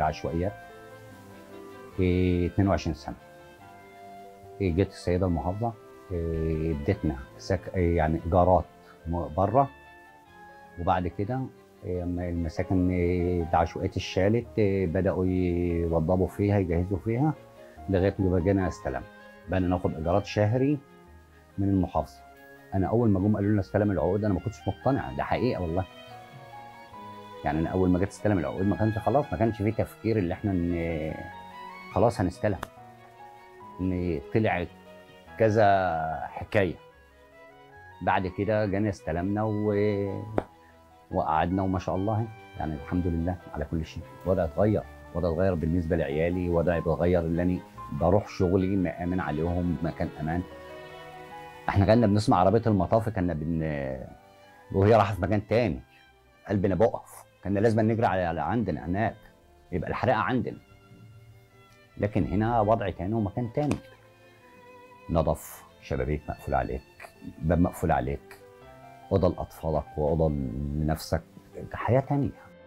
العشوائيات إيه 22 سنه إيه جت السيده المحافظه إيه ادتنا سك... إيه يعني ايجارات بره وبعد كده إيه، اما المساكن إيه، العشوائيات اتشالت إيه، بداوا يوضبوا فيها يجهزوا فيها لغايه ما جينا استلم بقينا ناخد ايجارات شهري من المحافظه انا اول ما جم قالوا لنا استلم العقود انا ما كنتش مقتنع ده حقيقه والله يعني انا اول ما جيت استلم العقود ما كانش خلاص ما كانش في تفكير اللي احنا ان خلاص هنستلم ان طلعت كذا حكايه بعد كده جينا استلمنا و... وقعدنا وما شاء الله يعني الحمد لله على كل شيء وضعي اتغير وضعي اتغير بالنسبه لعيالي وضعي اتغير اللي انا بروح شغلي مأمن عليهم مكان امان احنا كنا بنسمع عربيه المطاف كنا بن وهي رايحه في مكان تاني قلبنا بقف كنا لازم نجري على على عندنا هناك يبقى الحريقه عندنا لكن هنا وضع تاني ومكان تاني نظف شبابيك مقفول عليك باب مقفول عليك اوضه لاطفالك واوضه لنفسك حياه تانيه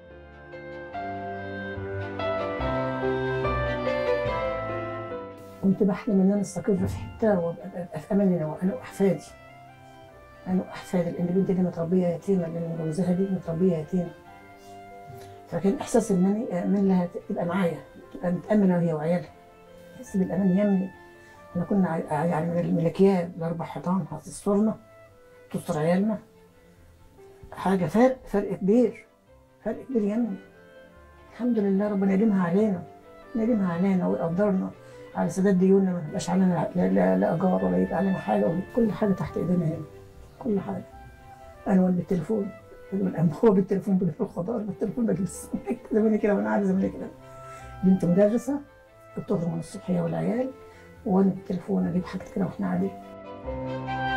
كنت بحلم ان انا استقر في حته وابقى أبقى في امان انا وانا واحفادي انا واحفادي لان بنتي دي متربيه يتيمه اللي أنا متجوزاها دي متربيه يتيمه فكان احساس ان انا امن لها تبقى معايا تبقى متامنه وهي وعيالها احس بالامان يمني احنا كنا ع- يعني من الملكيات الاربع حيطان هتسترنا تستر عيالنا حاجه فرق فرق كبير فرق كبير يمني الحمد لله ربنا يديمها علينا يديمها علينا ويقدرنا على سداد ديوننا ما تبقاش علينا لا, لا, لا ايجار ولا يبقى علينا حاجه ولا كل حاجه تحت ايدينا هنا كل حاجه انا ولا بالتليفون هو بالتليفون بجيب الخضار بالتليفون بجيب السمك زماني كده وانا قاعده زماني كده بنت مدرسه بتخرج من الصبحيه والعيال وانا بالتليفون اجيب حاجتي كده واحنا قاعدين